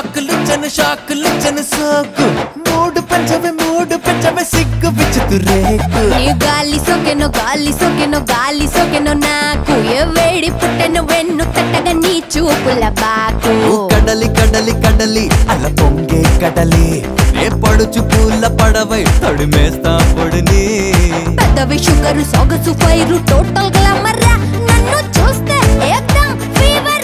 షాకులిచ్చను షాకులిచ్చను సోకు మూడు పెంచవే మూడు పెంచవే సిగ్గు పిచ్చుతు రేకు నీ గాలి సోకెనో గాలి సోకెనో గాలి సోకెనో నాకు ఏ వేడి పుట్టెను వెన్ను తట్టగా నీ చూపుల బాకు ఓ కడలి కడలి కడలి అల పొంగే కడలి ఏ పడుచు పూల పడవై తడిమేస్తా పొడిని పెద్దవి షుగరు సొగసు ఫైరు టోటల్ గ్లామర్ నన్ను చూస్తే ఏకదం ఫీవర్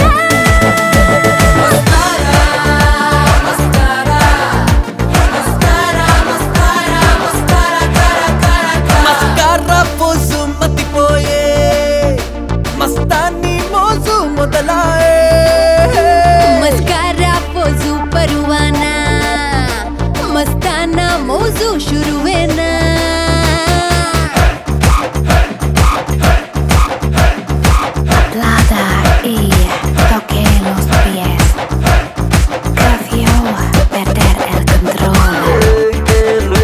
మస్కారా పోసు మతిపోయే మస్తాన్ని మోజు మొదలాయే మస్కారా పోజు పరువానా మస్తానా మోజు షురువేనా Lada y toqué los pies. Creció perder el control.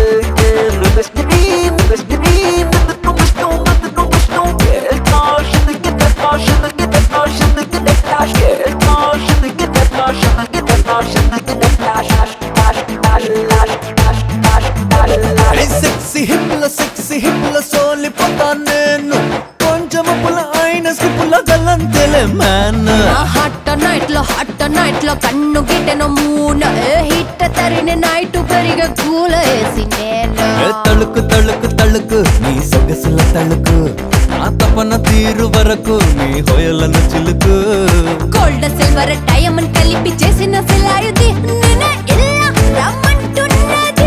Sexy హిప్ల సెక్సీ హిప్ల సోలిపోతా నేను కొంచెం పుల అయిన స్కిప్పుల గల్లంతెలే మ్యాన్ హట్ట నైట్ లో హట్ట నైట్ లో కన్ను గిట్టెను మూన ఏ హిట్ట తరిన నైట్ పెరిగే కూల వేసి నేను ఏ తళుకు తళుకు తళుకు నీ సొగసుల తళుకు ఆ తపన తీరు వరకు నీ హోయలను చిలుకు గోల్డ్ సిల్వర్ డైమండ్ కలిపి చేసిన సిలాయుది నేనే ఇలా రమ్మంటున్నది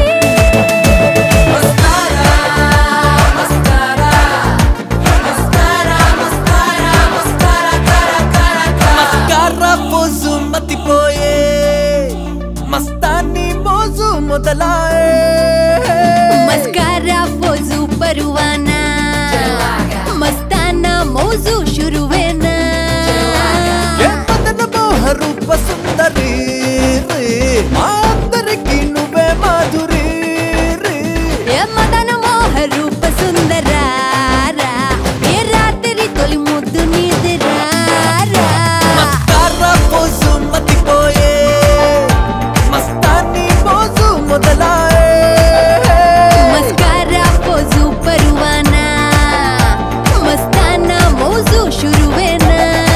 మస్కారా పోజు మతిపోయే మస్తాన్ని మోజు మొదలాయే మస్కారా పోజు పరువానా మస్తానా మోజు షురువేనా ఏ మదన మోహ రూప సుందరి రే, మా అందరికీ నువ్వే మాధురి రే. ఏ మదన మోహ రూప సుందరారా ఏ రాత్రి తొలి ముద్దు నీదిరారా మస్కారా పోజు మతిపోయే మస్తాన్ని మోజు మొదలాయే మస్కారా పోజు పరువానా మస్తానా మోజు షురువేనా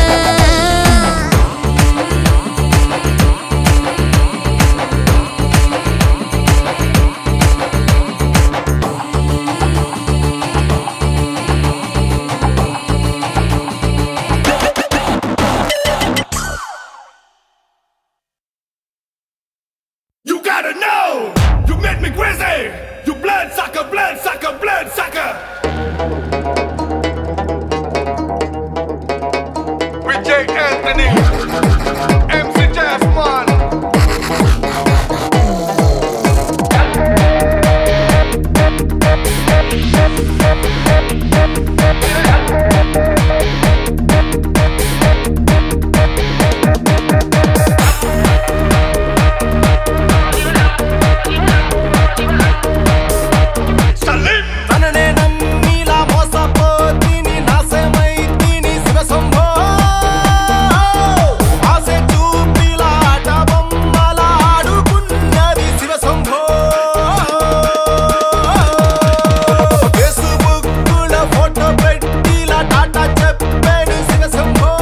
You gotta know! You make me crazy! You blood sucker, blood sucker, blood sucker! With Jay Anthony, MC Jazzman. Salim! తననే నమ్మిలా మోసపోతిని నాశమైతిని శివశంభో ఆశ చూపిలా ఆట బొమ్మలా ఆడుకున్నది శివశంభో ఫేస్బుక్కుల ఫోటో పెట్టిలా టాటా చెప్పాను శివశంభో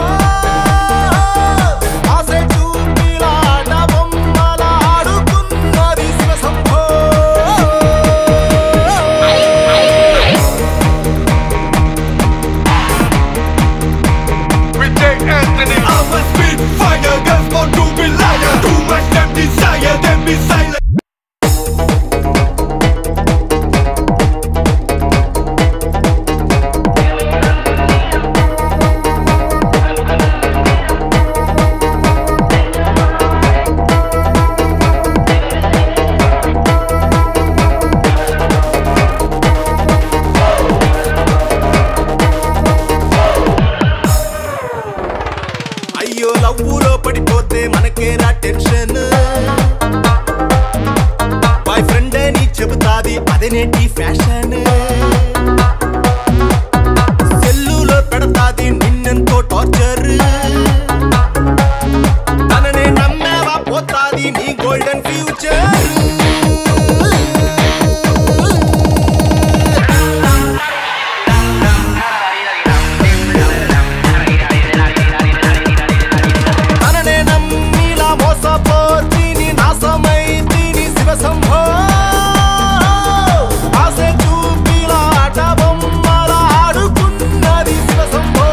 ఆశ చూపిలా ఆట బొమ్మలా ఆడుకున్నది Shiva Shambho With Jay Anthony. I'm a spit fire, girls born to be liar. Too much them desire, them be silent. అయ్యో లవ్వులో పడిపోతే మనకేనా టెన్షన్ బాయ్ ఫ్రెండ్ అని చెబుతాది అదేనేటి ఫ్యాషన్ సెల్లులో పెడతాది నిన్నెంతో టార్చర్ తననే నమ్మేవా పోతాది నీ శివశంభో ఆసే చూపిల ఆట బొమ్మల ఆడుకున్నది Shiva Shambho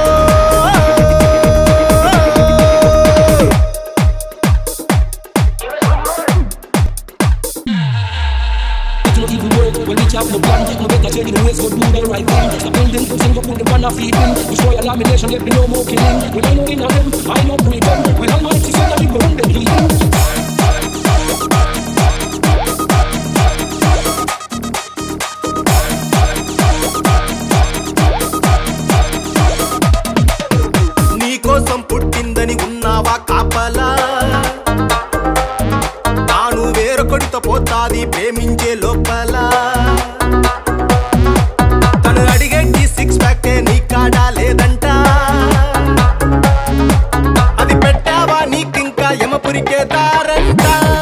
to even work when we chop the plan. No better tell you ways, go do the right thing. The building, sing up, put the banner feet in. Destroy elimination, let me know more killing. We don't know in a them, I know pretend. When Almighty said that we go run them healing. నీకోసం పుట్టిందని ఉన్నావా కాపలా తాను వేరొకడితో పోతాది ప్రేమించే లోపల తను అడిగేటి six pack నీ కాడా లేదంట అది పెట్టావా నీకింకా యమపురికే దారంట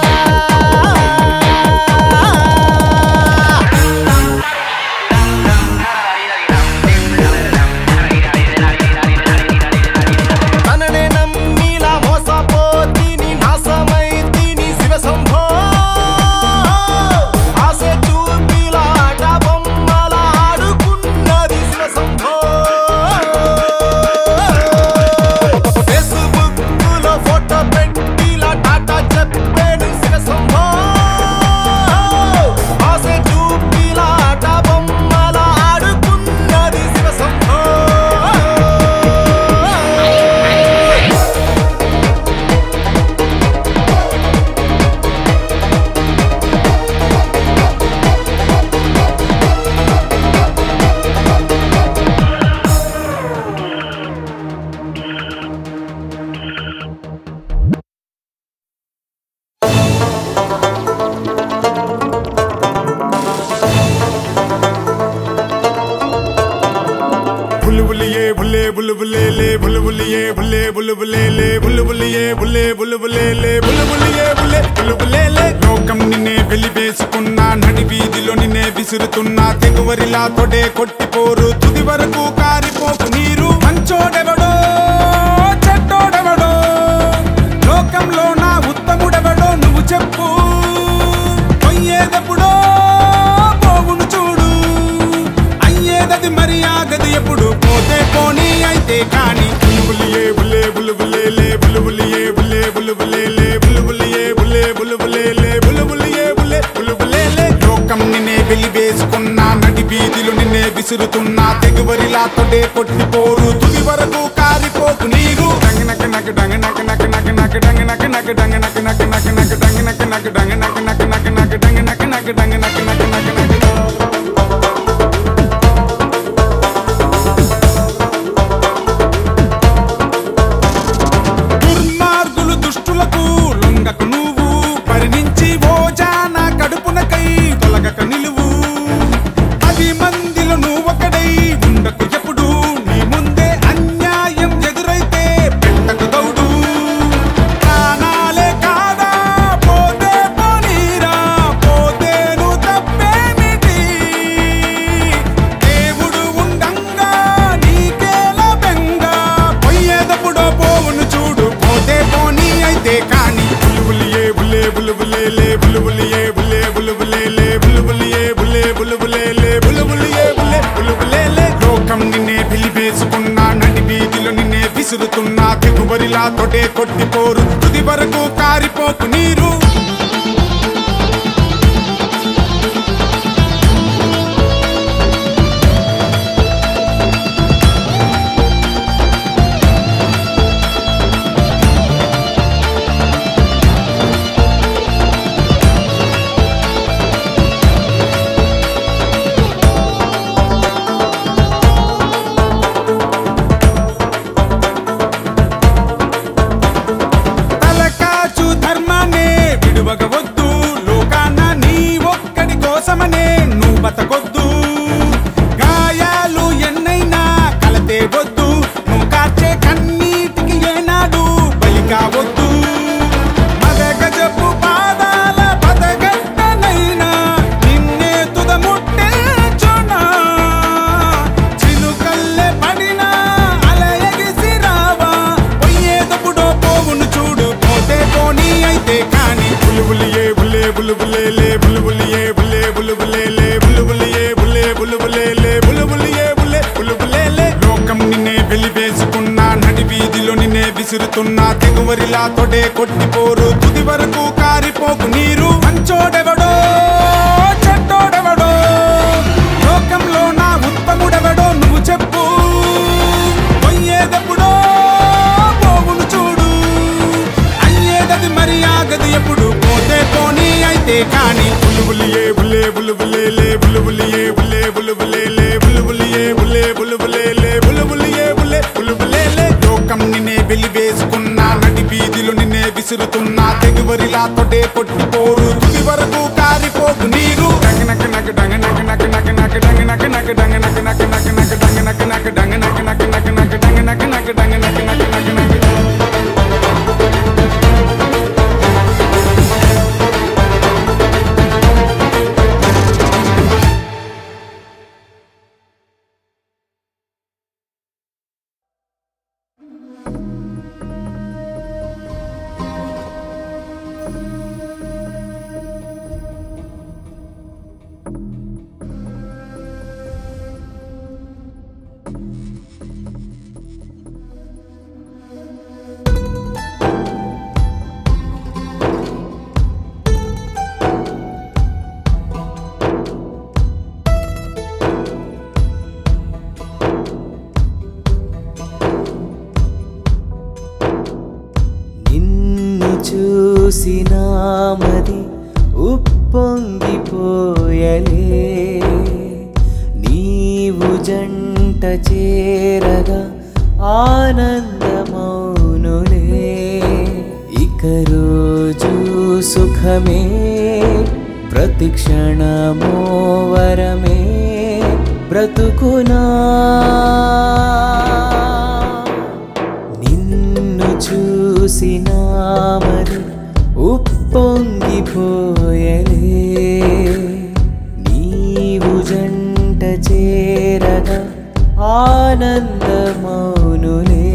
తననే నమ్మిలా మోసపోతిని నాశమై తిని శివశంభో ఆశ చూపిలా ఆట బొమ్మల ఆడుకున్నది శివశంభో ఫేస్బుక్ లో ఫోటో పెట్టిలా టాటా చెప్పాను శివశంభో ఆశ చూపిలా ఆట బొమ్మల ఆడుకున్నది శివశంభో బుల్బులియే బుల్లే బుల్బులేలే బుల్బులియే బుల్లే బుల్బులేలే బుల్బులియే బుల్లే బుల్బులేలే బుల్బులియే బుల్లే బుల్బులేలే లోకం నిన్నే వెలివేసుకున్నా నడి వీధిలో నిన్నే విసురుతున్నా తెగువరిలా తొడే కొట్టిపోరు తుది వరకు కారిపోకు నీరు మంచోడెవడో చెడ్డోడెవడో లోకంలో నా ఉత్తముడెవడో నువ్వు చెప్పు పొయ్యేదెప్పుడో పోవును చూడు అయ్యేదది మరి ఆగదు ఎప్పుడు పోతే పోనీ అయితే కాని బుల్బులియే బుల్లే బుల్బులేలే బుల్బులియే బుల్లే బుల్బులేలే బుల్బులియే బుల్లే బుల్బులేలే బుల్బులియే బుల్లే బుల్బులేలే లోకం నిన్నే వెలివేసుకున్నా నడి వీధిలో నిన్నే విసురుతున్నా తెగువరిలా తొడే కొట్టిపోరు తుది వరకు కారిపోకు నీరు డంగ నక నక డంగ నక నక నక నక డంగ నక నక డంగ నక నక నక నక డంగ నక నక డంగ నక నక నక నక డంగ నక నక డంగ నక నక నక నక దుర్మార్గులు దుష్టులకు లొంగకు నువ్వు పరిణించి ఓజాన కడుపునకై తొలగక నిలువు పది మందిలో నువ్వొకడై ఉండకు ఎప్పుడు నీ ముందే అన్యాయం ఎదురైతే పెట్టకు దౌడు ప్రాణాలే కాదా పోతే పోనీరా పోతేను తప్పేమిటి దేవుడు ఉండంగా నీకేలా బెంగా పోయేదప్పుడో పోవును చూడు పోతే పోనీ అయితే కాని బుల్బులియే బుల్లే బుల్బులేలే బుల్బులియే బుల్లే బుల్బులేలే బుల్బులియే బుల్లే బుల్బులేలే బుల్బులియే బుల్లే బుల్బులేలే లోకం నిన్నే పిలిపేసుకున్నా నడి వీధిలో నిన్నే విసురుతున్నా తెగుబరిలా తొడే కొట్టిపోరు తుది వరకు కారిపోకు నీరు తలకాచు ధర్మాన్ని చివరిలా తొడే కొట్టిపోరు తుది వరకు కారిపోకు నీరు మంచోడెవడో చెడ్డోడెవడో లోకంలో నా ఉత్తముడెవడో నువ్వు చెప్పు పొయ్యేదెప్పుడో పోవును చూడు అయ్యేదది మరి ఆగదు ఎప్పుడు పోతే పోనీ అయితే కానీ బులుబులియే బులే బులుబులే బులుబులియే బులే బులుబులే బులుబులియే బులే బులుబులే బులుబులియే బులే బులుబులే లోకం నిన్నే వెలి వేసుకున్నా నడి వీధిలో నిన్నే విసురుతున్నా తెగువరిలా తొడే కొట్టిపోరు తుది వరకు కారిపోకు నీరు డంగ నక నక డంగ నక నక నక నక డంగ నక నక డంగ నక నక నక నక డంగ నక నక డంగ నక నక నక నక డంగ నక నక డంగ నక నక నక నక నిన్ను చూసినామది ఉప్పొంగిపోయలే నీవు జంట చేరగా ఆనందమౌనులే ఇక రోజు సుఖమే ప్రతి క్షణమో వరమే బ్రతుకునా నిన్ను చూసినామది ఉప్పొంగిపోయలే నీవు జంట చేరగా ఆనందమౌనులే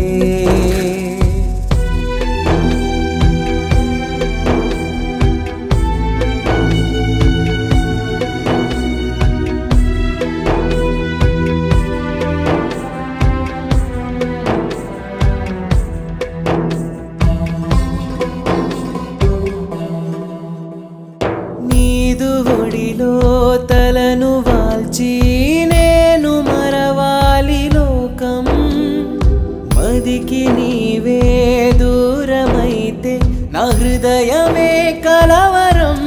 నీదు ఒడిలో తలను వాల్చి నేను మరవాలి లోకం మదికి నీవే దూరమైతే నా హృదయమే కలవరం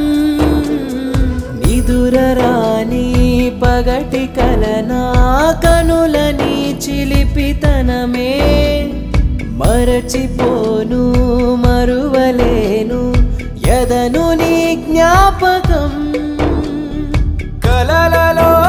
నిదురరాని పగటి కలనా కనులని చిలిపితనమే మరచిపోను మరువలేను ఎదను నీ జ్ఞాపకం కలలలో